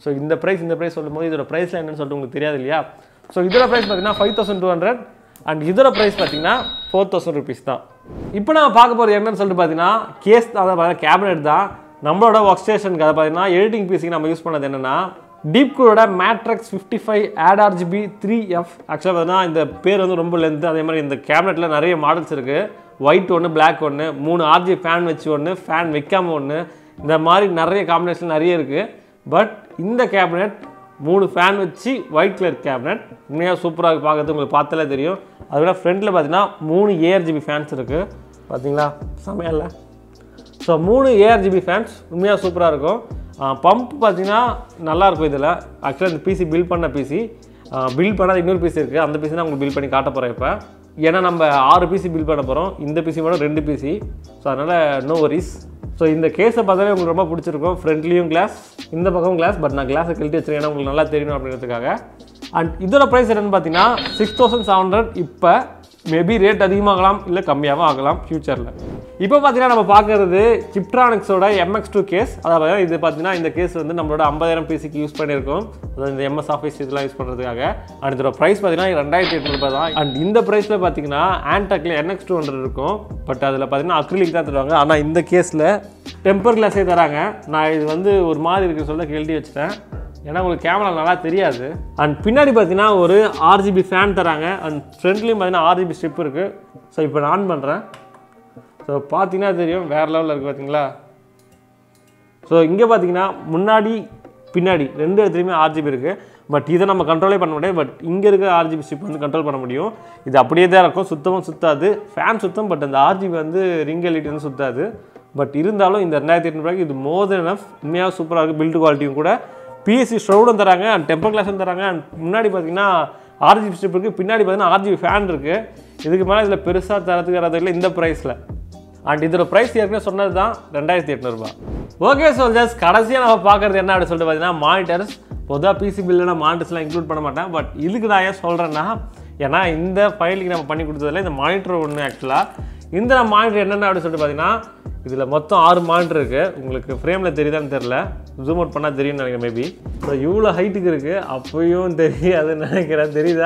ஸோ இந்த ப்ரைஸ் இந்த ப்ரைஸ் சொல்லும்போது இதோட ப்ரைஸில் என்னன்னு சொல்லிட்டு உங்களுக்கு தெரியாது இல்லையா ஸோ இதோட ப்ரைஸ் பார்த்தீங்கன்னா five thousand two hundred and இதோட ப்ரைஸ் பார்த்தீங்கன்னா ஃபோர் தௌசண்ட் ருபீஸ் தான் இப்போ நம்ம பார்க்க போகிறது என்னன்னு சொல்லிட்டு பார்த்தீங்கன்னா கேஸ் தான் அதாவது பார்த்தீங்கன்னா கேபினெட் தான் நம்மளோட ஒர்க் ஸ்டேஷனுக்கு அதை பார்த்தீங்கன்னா எடிட்டிங் பிசிக்கு நம்ம யூஸ் பண்ணது என்னென்னா டீப் கூலோட matrix fifty five add RGB three F ஆக்சுவலாக பார்த்தீங்கன்னா இந்த பேர் வந்து ரொம்ப லென்த்து அதே மாதிரி இந்த கேபினெட்டில் நிறைய மாடல்ஸ் இருக்குது ஒயிட் ஒன்று Black ஒன்று மூணு ஆர்ஜி ஃபேன் வச்சு ஒன்று ஃபேன் வைக்காம ஒன்று இந்த மாதிரி நிறைய காம்பினேஷன் நிறைய இருக்குது பட் இந்த கேபினெட் மூணு ஃபேன் வச்சு ஒயிட் கலர் கேபினெட் உண்மையாக சூப்பராக பார்க்கறது உங்களுக்கு பார்த்தாலே தெரியும் அதோட ஃப்ரண்ட்டில் பார்த்தீங்கன்னா மூணு ஏஆர்ஜிபி ஃபேன்ஸ் இருக்குது பார்த்தீங்களா செமையா இல்லை ஸோ மூணு ஏஆர்ஜிபி ஃபேன்ஸ் உண்மையாக சூப்பராக இருக்கும் பம்ப் பார்த்தீங்கன்னா நல்லாயிருக்கும் இதில் ஆக்சுவலாக இந்த பிசி பில் பண்ண பிசி பில் பண்ணாத இன்னொரு பிசி இருக்குது அந்த பிசி தான் உங்களுக்கு பில் பண்ணி காட்ட போகிறேன் இப்போ ஏன்னா நம்ம ஆறு பிசி பில் பண்ண போகிறோம் இந்த பிசி மட்டும் ரெண்டு பிசி ஸோ அதனால் நோ வரிஸ் ஸோ இந்த கேஸை பார்த்தாலே உங்களுக்கு ரொம்ப பிடிச்சிருக்கும் ஃப்ரண்ட்லேயும் கிளாஸ் இந்த பக்கம் கிளாஸ் பட் நான் கிளாஸை கழட்டி வச்சிருக்கேன் ஏன்னா உங்களுக்கு நல்லா தெரியணும் அப்படின்றதுக்காக அண்ட் இதோட ப்ரைஸ் என்னன்னு பார்த்தீங்கன்னா சிக்ஸ் தௌசண்ட் செவன் ஹண்ட்ரட் இப்போ மேபி ரேட் அதிகமாகலாம் இல்லை கம்மியாகவும் ஆகலாம் ஃப்யூச்சரில் இப்போ பார்த்தீங்கன்னா நம்ம பார்க்குறது சிப்ட்ரானிக்ஸோட எம்எக்ஸ் டூ கேஸ் அதாவது இது பார்த்தீங்கன்னா இந்த கேஸ் வந்து நம்மளோட ஐம்பதாயிரம் பிசிக்கு யூஸ் பண்ணியிருக்கோம் அதாவது இந்த எம்எஸ் ஆஃபீஸ் இதெல்லாம் யூஸ் பண்ணுறதுக்காக அண்ட் இதோட ப்ரைஸ் பார்த்தீங்கன்னா ரெண்டாயிரத்தி எட்நூறுபா தான் அண்ட் இந்த ப்ரைஸில் பார்த்தீங்கன்னா ஆன்டெக்கில் என்எக்ஸ் டூ ஹண்ட்ரட் இருக்கும் பட் அதில் பார்த்தீங்கன்னா அக்ரிலிக் தான் தருவாங்க ஆனால் இந்த கேஸில் டெம்பர் கிளாஸே தராங்க நான் இது வந்து ஒரு மாதிரி இருக்கு சொல்ல கெழுதி வச்சுட்டேன் ஏன்னா உங்களுக்கு கேமரா நல்லா தெரியாது அண்ட் பின்னாடி பார்த்தீங்கன்னா ஒரு ஆர்ஜிபி ஃபேன் தராங்க அண்ட் ஃப்ரண்ட்லேயும் பார்த்தீங்கன்னா ஆர்ஜிபி ஸ்ட்ரிப் இருக்குது ஸோ இப்போ நான் ஆன் பண்ணுறேன் ஸோ பார்த்தீங்கன்னா தெரியும் வேறு லெவலில் இருக்குது பார்த்தீங்களா ஸோ இங்கே பார்த்தீங்கன்னா முன்னாடி பின்னாடி ரெண்டு இடத்துலையுமே ஆர்ஜிபி இருக்குது பட் இதை நம்ம கண்ட்ரோலே பண்ண முடியாது பட் இங்கே இருக்க ஆர்ஜிபி ஸ்ட்ரிப் வந்து கண்ட்ரோல் பண்ண முடியும் இது அப்படியே தான் இருக்கும் சுத்தமும் சுத்தாது ஃபேன் சுத்தம் பட் அந்த ஆர்ஜிபி வந்து ரிங் எல்இடி வந்து சுத்தாது பட் இருந்தாலும் இந்த ரெண்டாயிரத்தி எட்நூறுபாய்க்கு இது மோர் தென் எனஃப் உண்மையாக சூப்பராக இருக்குது பில்டு குவாலிட்டியும் கூட பிஎஸ்சி ஷவுடும் தராங்க அண்ட் டெம்பர் கிளாஸும் தராங்க அண்ட் முன்னாடி பார்த்தீங்கன்னா ஆர்ஜிபி ஸ்ட்ரிப் இருக்குது பின்னாடி பார்த்தீங்கன்னா ஆர்ஜிபி ஃபேன் இருக்குது இதுக்கு மேலே இதில் பெருசாக தரத்துக்கு வராது இல்லை இந்த ப்ரைஸில் அண்ட் இதோட ப்ரைஸ் ஏற்கனவே சொன்னது தான் ரெண்டாயிரத்தி எட்நூறுபா ஓகே சோல்ஜர்ஸ் கடைசியாக நம்ம பார்க்குறது என்ன அப்படின்னு சொல்லிட்டு பார்த்தீங்கன்னா மானிட்டர்ஸ் பொதுவாக பிசி பில்லில் மானிட்டர்ஸ்லாம் இன்க்ளூட் பண்ண மாட்டேன் பட் இதுக்கு நான் ஏன் சொல்கிறேன்னா ஏன்னா இந்த ஃபைலுக்கு நம்ம பண்ணி கொடுத்ததில் இந்த மானிட்டர் ஒன்று ஆக்சுவலாக இந்த மானிட்டர் என்னென்ன அப்படின்னு சொல்லிட்டு பார்த்தீங்கன்னா இதில் மொத்தம் ஆறு மானிட்டர் இருக்குது உங்களுக்கு ஃப்ரேமில் தெரியுதான்னு தெரில ஜூம் அவுட் பண்ணால் தெரியும்னு நினைக்கிறேன் மேபி ஸோ இவ்வளோ ஹைட்டுக்கு இருக்குது அப்பயும் தெரியாதுன்னு நினைக்கிறேன் தெரியுதா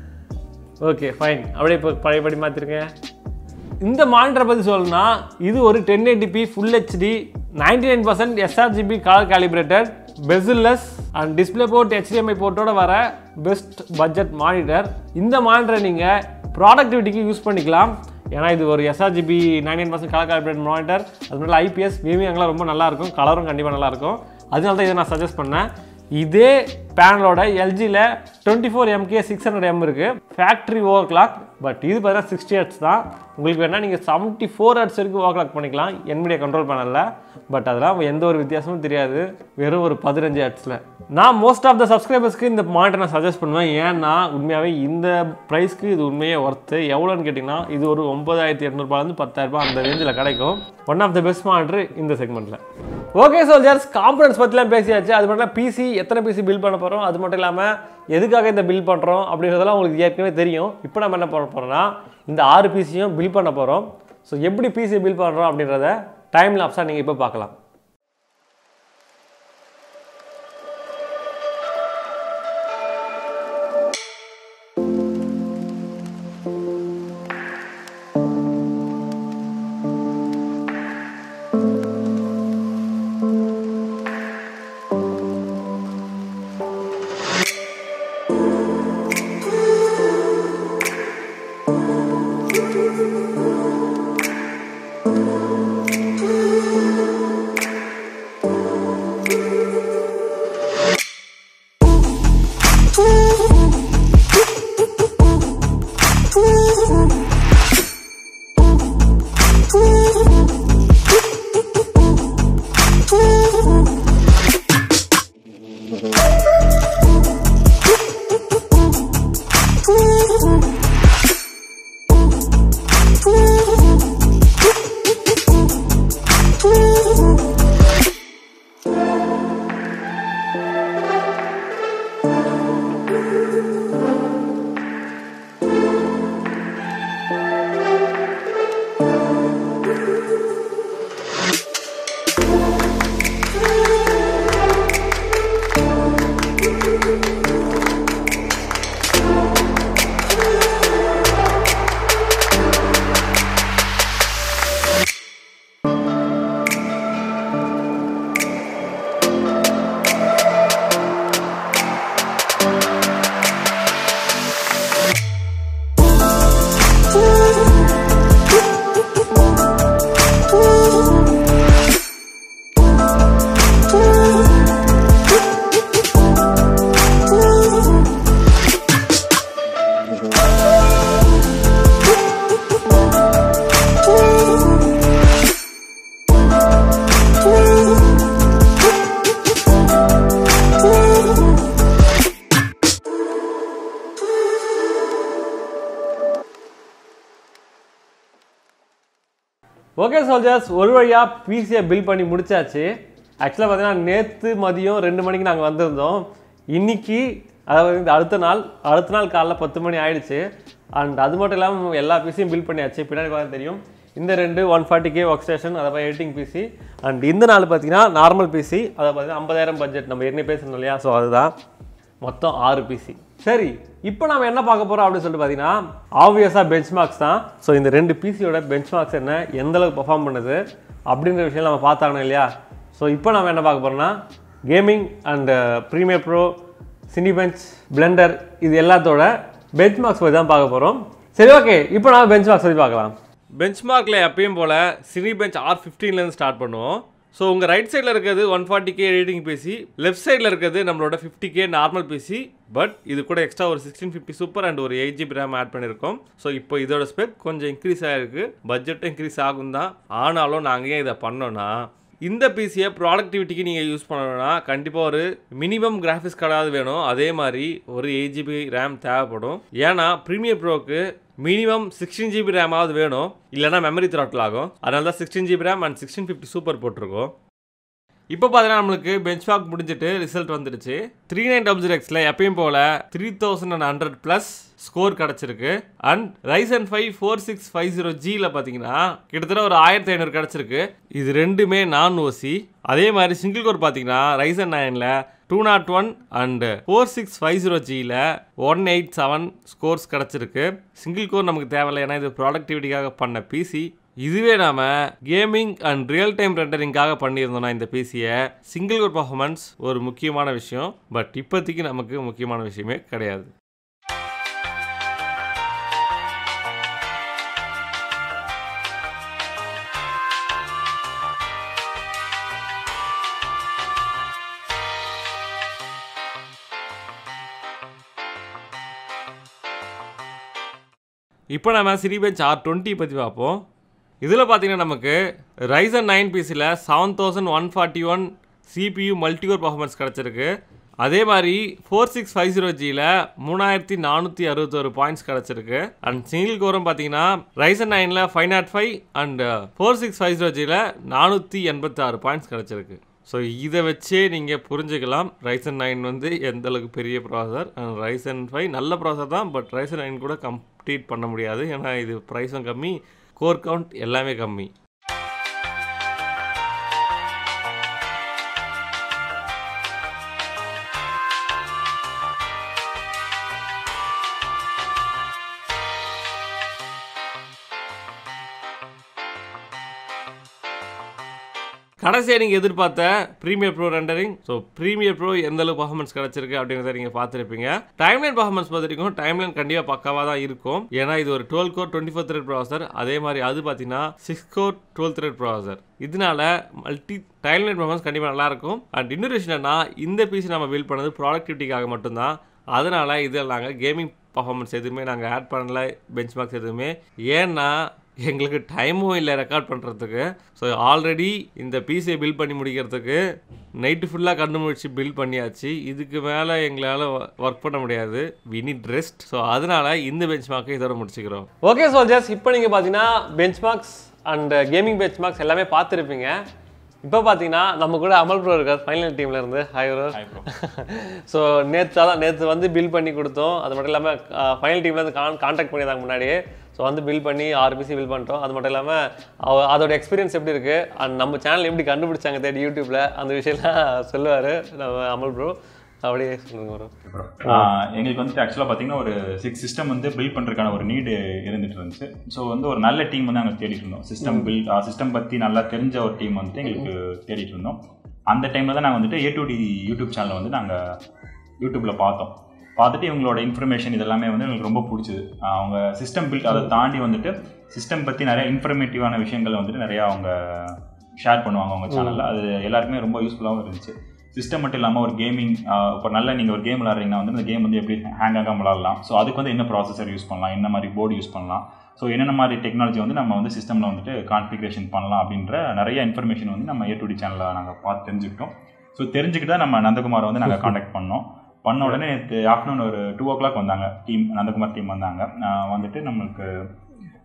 ஓகே ஃபைன் அப்படியே இப்போ பழையபடி மாற்றிருங்க இந்த மானிட்டரை பற்றி சொல்லணும்னா இது ஒரு ten eighty P full HD ninety nine percent sRGB colour calibrated bezelless and display port HDMI போர்ட்டோட வர பெஸ்ட் பட்ஜெட் மானிட்டர் இந்த மானிட்டரை நீங்கள் ப்ராடக்டிவிட்டிக்கு யூஸ் பண்ணிக்கலாம் ஏன்னா இது ஒரு sRGB nine nine percent colour calibrate monitor அது மட்டும் ஐபிஎஸ் விவிஎங்கெலாம் ரொம்ப நல்லாயிருக்கும் கலரும் கண்டிப்பாக நல்லாயிருக்கும் அதனால தான் இதை நான் சஜஸ்ட் பண்ணேன் இதே பேனலோட எல்ஜியில் twenty four MK six hundred M இருக்குது ஃபேக்ட்ரி ஓவர் கிளாக் பட் இது பார்த்தீங்கன்னா சிக்ஸ்டி ஹெட்ஸ் தான் உங்களுக்கு வேணால் நீங்கள் செவன்ட்டி ஃபோர் ஹெட்ஸ் வரைக்கும் ஓவர் கிளாக் பண்ணிக்கலாம் என்விடியா கண்ட்ரோல் பேனலில் பட் அதெல்லாம் எந்த ஒரு வித்தியாசமும் தெரியாது வெறும் ஒரு பதினஞ்சு ஹெட்ஸில் நான் மோஸ்ட் ஆஃப் த சப்ஸ்கிரைபர்ஸ்க்கு இந்த மானிட்டர் நான் சஜஸ்ட் பண்ணுவேன் ஏன்னா உண்மையாகவே இந்த ப்ரைஸ்க்கு இது உண்மையே ஒர்த்து எவ்வளோன்னு கேட்டிங்கன்னா இது ஒரு ஒன்பதாயிரத்தி எட்நூறுபாலேருந்து பத்தாயிரரூபா அந்த ரேஞ்சில் கிடைக்கும் one of the best monitor இந்த செக்மெண்ட்டில் ஓகே சோல்ஜர்ஸ் காம்பனன்ஸ் பற்றிலாம் பேசியாச்சு அது மட்டும் பிசி எத்தனை பிசி பில் பண்ண போகிறோம் அது மட்டும் இல்லாமல் எதுக்காக இந்த பில் பண்ணுறோம் அப்படின்றதெல்லாம் உங்களுக்கு ஏற்கனவே தெரியும் இப்போ நம்ம என்ன பண்ண போகிறோம்னா இந்த ஆறு பிசியும் பில் பண்ண போகிறோம் ஸோ எப்படி பிசி பில் பண்ணுறோம் அப்படின்றத டைம் லாப்ஸாக நீங்கள் இப்போ பார்க்கலாம் ஓகே சோல்ஜர்ஸ் ஒரு வழியாக பிசியை பில் பண்ணி முடிச்சாச்சு ஆக்சுவலாக பார்த்தீங்கன்னா நேற்று மதியம் ரெண்டு மணிக்கு நாங்கள் வந்திருந்தோம் இன்னைக்கு அதாவது இந்த அடுத்த நாள் அடுத்த நாள் காலைல பத்து மணி ஆயிடுச்சு அண்ட் அது மட்டும் இல்லாமல் எல்லா பிசியும் பில் பண்ணியாச்சு பின்னாடி பார்த்தா தெரியும் இந்த ரெண்டு one forty K work station அதை எடிட்டிங் பிசி அண்ட் இந்த நாள் பார்த்தீங்கன்னா நார்மல் பிசி அதை பார்த்தீங்கன்னா ஐம்பதாயிரம் பட்ஜெட் நம்ம ஏற்கனவே பேசணும் இல்லையா ஸோ அதுதான் மொத்தம் ஆறு பிசி சரி இப்போ நம்ம என்ன பார்க்க போகிறோம் அப்படின்னு சொல்லிட்டு பார்த்தீங்கன்னா ஆப்வியஸாக பெஞ்ச் மார்க்ஸ் தான் ஸோ இந்த ரெண்டு பிசியோட பெஞ்ச் மார்க்ஸ் என்ன எந்த அளவுக்கு பெர்ஃபார்ம் பண்ணுது அப்படின்ற விஷயம் நம்ம பார்த்தாங்க இல்லையா ஸோ இப்போ நம்ம என்ன பார்க்க போகிறோம்னா gaming and Premiere Pro Cinebench Blender இது எல்லாத்தோட பெஞ்ச் மார்க்ஸ் பற்றி தான் பார்க்க போகிறோம் சரி ஓகே இப்போ நான் பெஞ்ச் மார்க்ஸ் பற்றி பார்க்கலாம் பெஞ்ச் மார்க்கில் எப்பயும் போல் சினி பெஞ்ச் ஆர் ஃபிஃப்டீன்லேருந்து ஸ்டார்ட் பண்ணுவோம் ஸோ உங்கள் ரைட் சைடில் இருக்கிறது one forty K editing PC left சைடில் இருக்கிறது நம்மளோட fifty K normal PC but இது கூட எக்ஸ்ட்ரா ஒரு சிக்ஸ்டீன் ஃபிஃப்டி சூப்பர் அண்ட் ஒரு எயிட் ஜிபி ரேம் ஆட் பண்ணியிருக்கோம் ஸோ இப்போ இதோட ஸ்பெக் கொஞ்சம் இன்க்ரீஸ் ஆகிருக்கு பட்ஜெட்டும் இன்க்ரீஸ் ஆகும் தான் ஆனாலும் நாங்கள் ஏன் இதை பண்ணோன்னா இந்த பிசியை ப்ராடக்டிவிட்டிக்கு நீங்கள் யூஸ் பண்ணணும்னா கண்டிப்பாக ஒரு மினிமம் கிராஃபிக்ஸ் கார்டாவது வேணும் அதே மாதிரி ஒரு எயிட் ஜிபி ரேம் தேவைப்படும் ஏன்னா ப்ரீமியர் ப்ரோக்கு மினிமம் சிக்ஸ்டீன் ஜிபி ரேமாவது வேணும் இல்லைனா மெமரி த்ராட்டில் ஆகும் அதனால தான் sixteen GB RAM and sixteen fifty super போட்டிருக்கோம் இப்போ பார்த்தீங்கன்னா நம்மளுக்கு பெஞ்ச் மார்க் முடிஞ்சிட்டு ரிசல்ட் வந்துடுச்சு த்ரீ நைன் டபுள் ஜீரோ எக்ஸில் எப்பயும் போல் three thousand and hundred plus score கிடச்சிருக்கு அண்ட் Ryzen five four six five zero ஜியில் பார்த்தீங்கன்னா கிட்டத்தட்ட ஒரு ஆயிரத்தி ஐநூறு கிடச்சிருக்கு இது ரெண்டுமே நான் ஓசி அதே மாதிரி சிங்கிள் கோர் பார்த்தீங்கன்னா ரைசன் நைனில் two nought one and four six five zero ஜியில் ஒன் எயிட் செவன் ஸ்கோர்ஸ் கிடச்சிருக்கு சிங்கிள் கோர் நமக்கு தேவையில்லை ஏன்னா இது ப்ராடக்டிவிட்டிக்காக பண்ண பிசி இதுவே நாம கேமிங் அண்ட் ரியல் டைம் ரெண்டரிங்காக பண்ணியிருந்தோம்னா இந்த பிசியை சிங்கிள் கோர் பர்ஃபார்மன்ஸ் ஒரு முக்கியமான விஷயம் பட் இப்போதைக்கு நமக்கு முக்கியமான விஷயமே கிடையாது இப்போ நம்ம சிரி பெஞ்ச் ஆர் டுவெண்ட்டி பற்றி பார்ப்போம் இதில் பார்த்தீங்கன்னா நமக்கு ரைசன் நைன் பிசியில் seven thousand one forty one CPU multicore performance கிடச்சிருக்கு அதே மாதிரி ஃபோர் சிக்ஸ் ஃபைவ் ஜீரோ ஜியில் மூணாயிரத்தி நானூற்றி அறுபத்தொரு பாயிண்ட்ஸ் கிடச்சிருக்கு அண்ட் சிங்கிள் கோரும் பார்த்தீங்கன்னா ரைசன் நைனில் five nought five and four six five zero ஜியில் நானூற்றி எண்பத்தாறு பாயிண்ட்ஸ் கிடச்சிருக்கு ஸோ இதை வச்சே நீங்கள் புரிஞ்சுக்கலாம் ரைசன் நைன் வந்து எந்த அளவுக்கு பெரிய ப்ராசர் அண்ட் ரைசன் ஃபைவ் நல்ல ப்ராசர் தான் பட் ரைசன் நைன் கூட கம்ப்ளீட் பண்ண முடியாது ஏன்னா இது ப்ரைஸும் கம்மி கோர் கவுண்ட் எல்லாமே கம்மி கடைசியாக நீங்கள் எதிர்பார்த்த Premiere Pro rendering so Premiere Pro எந்த அளவு பர்ஃபார்மன்ஸ் கிடச்சிருக்கு அப்படிங்கிறத நீங்கள் பார்த்துருப்பீங்க டைம்லைன் பர்ஃபார்மன்ஸ் பார்த்துருக்கோம் டைம்லைன் கண்டிப்பாக பக்காவாக தான் இருக்கும் ஏன்னா இது ஒரு twelve core twenty four thread processor அதே மாதிரி அது பார்த்தீங்கன்னா சிக்ஸ் கோர் டுவெல் த்ரெட் ப்ராசர் இதனால மல்டி டைம்லைன் பர்ஃபார்மன்ஸ் கண்டிப்பாக நல்லாயிருக்கும் அண்ட் இன்னொரு விஷயம் என்னன்னா இந்த பிசி நம்ம பில்ட் பண்ணது ப்ராடக்டிவிட்டிக்காக மட்டும்தான் அதனால் இதில் நாங்கள் கேமிங் பர்ஃபார்மன்ஸ் எதுவுமே நாங்கள் ஆட் பண்ணல பெஞ்ச் மார்க்ஸ் எதுவுமே ஏன்னா எங்களுக்கு டைமும் இல்லை ரெக்கார்ட் பண்ணுறதுக்கு ஸோ ஆல்ரெடி இந்த பிசியை பில் பண்ணி முடிக்கிறதுக்கு நைட்டு ஃபுல்லாக கண்டு முடிச்சு பில் பண்ணியாச்சு இதுக்கு மேலே எங்களால் ஒர்க் பண்ண முடியாது வி நீட் ரெஸ்ட் ஸோ அதனால் இந்த பெஞ்ச் மார்க்கை இதோட முடிச்சுக்கிறோம் ஓகே சோல்ஜர்ஸ் இப்போ நீங்கள் பார்த்தீங்கன்னா bench marks and gaming bench marks எல்லாமே பார்த்துருப்பீங்க இப்போ பார்த்தீங்கன்னா நம்ம கூட அமல் ப்ரோ இருக்கார் ஃபைனல் டீம்ல இருந்து ஹாய் ப்ரோ ஸோ நேற்று தான் நேற்று வந்து பில் பண்ணி கொடுத்தோம் அது மட்டும் இல்லாமல் ஃபைனல் டீம்லேருந்து கான் கான்டாக்ட் பண்ணியிருந்தாங்க முன்னாடியே ஸோ வந்து பில் பண்ணி ஆர்பிசி பில் பண்ணிட்டோம் அது மட்டும் இல்லாமல் அவ அதோட எக்ஸ்பீரியன்ஸ் எப்படி இருக்குது அண்ட் நம்ம சேனல் எப்படி கண்டுபிடிச்சாங்க தேடி யூடியூப்பில் அந்த விஷயம்லாம் சொல்லுவார் நம்ம அமல் ப்ரோ அப்படியே சொல்லுங்க ப்ரோ ஆஹ் எங்களுக்கு வந்துட்டு ஆக்சுவலாக பார்த்தீங்கன்னா ஒரு சிக்ஸ் சிஸ்டம் வந்து பில்ட் பண்ணுறதுக்கான ஒரு நீடு இருந்துட்டு இருந்துச்சு ஸோ வந்து ஒரு நல்ல டீம் வந்து நாங்கள் தேடிட்டு இருந்தோம் சிஸ்டம் பில்ட் சிஸ்டம் பற்றி நல்லா தெரிஞ்ச ஒரு டீம் வந்துட்டு எங்களுக்கு தேடிட்டு இருந்தோம் அந்த டைமில் தான் நாங்கள் வந்துட்டு ஏ டு டி யூடியூப் சேனலை வந்து நாங்கள் யூடியூப்பில் பார்த்தோம் பார்த்துட்டு இவங்களோட இன்ஃபர்மேஷன் இதெல்லாமே வந்து எங்களுக்கு ரொம்ப பிடிச்சது அவங்க சிஸ்டம் பில்ட் அதை தாண்டி வந்துட்டு சிஸ்டம் பற்றி நிறைய இன்ஃபர்மேட்டிவான விஷயங்களை வந்துட்டு நிறையா அவங்க ஷேர் பண்ணுவாங்க அவங்க சேனலில் அது எல்லாருக்குமே ரொம்ப யூஸ்ஃபுல்லாகவும் இருந்துச்சு சிஸ்டம் மட்டும் இல்லாமல் ஒரு கேமிங் இப்போ நல்ல நீங்கள் ஒரு கேம் விளாட்றீங்கன்னா வந்து இந்த கேம் வந்து எப்படி ஹேங் ஆகாம விளாட்லாம் ஸோ அதுக்கு வந்து என்ன ப்ராசஸர் யூஸ் பண்ணலாம் என்ன மாதிரி போர்டு யூஸ் பண்ணலாம் ஸோ என்னென்ன மாதிரி டெக்னாலஜி வந்து நம்ம வந்து சிஸ்டமில் வந்துட்டு கான்ஃபிகரேஷன் பண்ணலாம் அப்படின்ற நிறைய இன்ஃபர்மேஷன் வந்து நம்ம ஏ டு டி சேனலில் நாங்கள் பார்த்து தெரிஞ்சுக்கிட்டோம் ஸோ தெரிஞ்சுக்கிட்டு தான் நம்ம நந்தகுமாரை வந்து நாங்கள் காண்டாக்ட் பண்ணோம் பண்ண உடனே நேற்று ஆஃப்டர்நூன் ஒரு டூ ஓ கிளாக் வந்தாங்க டீம் நந்தகுமார் டீம் வந்தாங்க ஆஹ் வந்துட்டு நம்மளுக்கு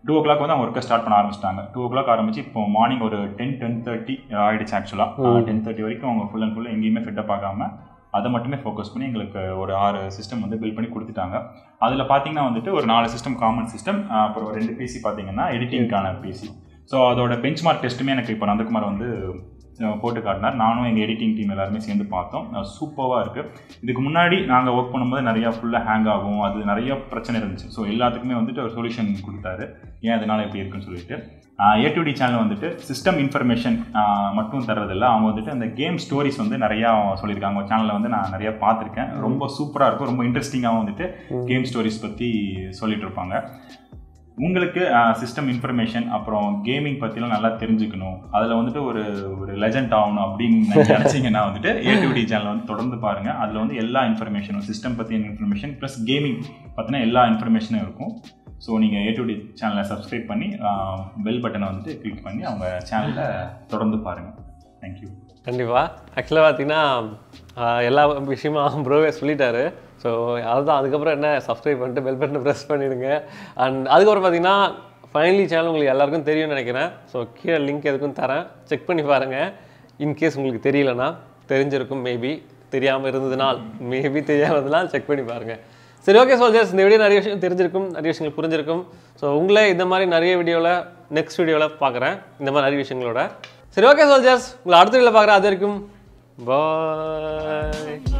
டூ ஓ கிளாக் வந்து அவங்க ஒர்க்கை ஸ்டார்ட் பண்ண ஆரம்பிச்சிட்டாங்க டூ ஓ கிளாக் ஆரம்பிச்சு இப்போ மார்னிங் ஒரு டென் டென் தேர்ட்டி ஆயிடுச்சு ஆக்சுவலாக டென் தேர்ட்டி வரைக்கும் அவங்க ஃபுல் அண்ட் ஃபுல் எங்கேயுமே ஃபிட்டப் ஆகாம அதை மட்டுமே ஃபோக்கஸ் பண்ணி எங்களுக்கு ஒரு ஆறு சிஸ்டம் வந்து பில்ட் பண்ணி கொடுத்துட்டாங்க அதில் பார்த்தீங்கன்னா வந்துட்டு ஒரு நாலு சிஸ்டம் காமன் சிஸ்டம் அப்புறம் ஒரு ரெண்டு பிசி பார்த்தீங்கன்னா எடிட்டிங்க்கான பிசி ஸோ அதோட பெஞ்ச் மார்க் டெஸ்ட்டுமே எனக்கு இப்போ நந்தகுமார் வந்து அஹ், போட்டு காட்டினார் நானும் எங்கள் எடிட்டிங் டீம் எல்லாருமே சேர்ந்து பார்த்தோம் சூப்பராக இருக்குது இதுக்கு முன்னாடி நாங்கள் ஒர்க் பண்ணும்போது நிறையா ஃபுல்லாக ஹேங் ஆகும் அது நிறைய பிரச்சனை இருந்துச்சு ஸோ எல்லாத்துக்குமே வந்துட்டு ஒரு சொல்யூஷன் கொடுத்தாரு ஏன் அதனால இப்படி இருக்குன்னு சொல்லிட்டு ஏ டு டி சேனல் வந்துட்டு சிஸ்டம் இன்ஃபர்மேஷன் மட்டும் தர்றதில்ல அவங்க வந்துட்டு அந்த கேம் ஸ்டோரிஸ் வந்து நிறையா சொல்லியிருக்காங்க அவங்க சேனலில் வந்து நான் நிறையா பார்த்துருக்கேன் ரொம்ப சூப்பராக இருக்கும் ரொம்ப இன்ட்ரெஸ்டிங்காகவும் வந்துட்டு கேம் ஸ்டோரிஸ் பற்றி சொல்லிட்டு இருப்பாங்க உங்களுக்கு சிஸ்டம் இன்ஃபர்மேஷன் அப்புறம் கேமிங் பற்றிலாம் நல்லா தெரிஞ்சுக்கணும் அதில் வந்துட்டு ஒரு ஒரு லெஜண்ட் ஆகணும் அப்படின்னு நினச்சிங்கன்னா வந்துட்டு ஏ டு டி சேனல் வந்து தொடர்ந்து பாருங்கள் அதில் வந்து எல்லா இன்ஃபர்மேஷனும் சிஸ்டம் பற்றின இன்ஃபர்மேஷன் ப்ளஸ் கேமிங் பற்றின எல்லா இன்ஃபர்மேஷனும் இருக்கும் ஸோ நீங்கள் ஏ டு டி சேனலை சப்ஸ்கிரைப் பண்ணி பெல் பட்டனை வந்துட்டு கிளிக் பண்ணி அவங்க சேனலை தொடர்ந்து பாருங்கள் தேங்க்யூ கண்டிப்பாக ஆக்சுவலாக பார்த்தீங்கன்னா ஆஹ், எல்லா விஷயமும் ப்ரோவே சொல்லிட்டாரு ஸோ அதுதான் அதுக்கப்புறம் என்ன சப்ஸ்கிரைப் பண்ணிட்டு பெல் பட்டனை ப்ரெஸ் பண்ணிடுங்க அண்ட் அதுக்கப்புறம் பார்த்தீங்கன்னா ஃபைனலி சேனல் உங்களுக்கு எல்லாருக்கும் தெரியும்னு நினைக்கிறேன் ஸோ கீழே லிங்க் எதுக்கும் தரேன் செக் பண்ணி பாருங்கள் இன்கேஸ் உங்களுக்கு தெரியலனா தெரிஞ்சிருக்கும் மேபி தெரியாமல் இருந்ததுனால் மேபி தெரியாததுனால் செக் பண்ணி பாருங்கள் சரி ஓகே சோல்ஜர்ஸ் இந்த வீடியோ நிறைய விஷயம் தெரிஞ்சிருக்கும் நிறைய விஷயங்கள் புரிஞ்சிருக்கும் ஸோ உங்களே இந்த மாதிரி நிறைய வீடியோவில் நெக்ஸ்ட் வீடியோவில் பார்க்குறேன் இந்த மாதிரி நிறைய விஷயங்களோட சரி ஓகே சோல்ஜர்ஸ் உங்களை அடுத்த வீடியோவில் பார்க்குறேன் அது வரைக்கும் பாய்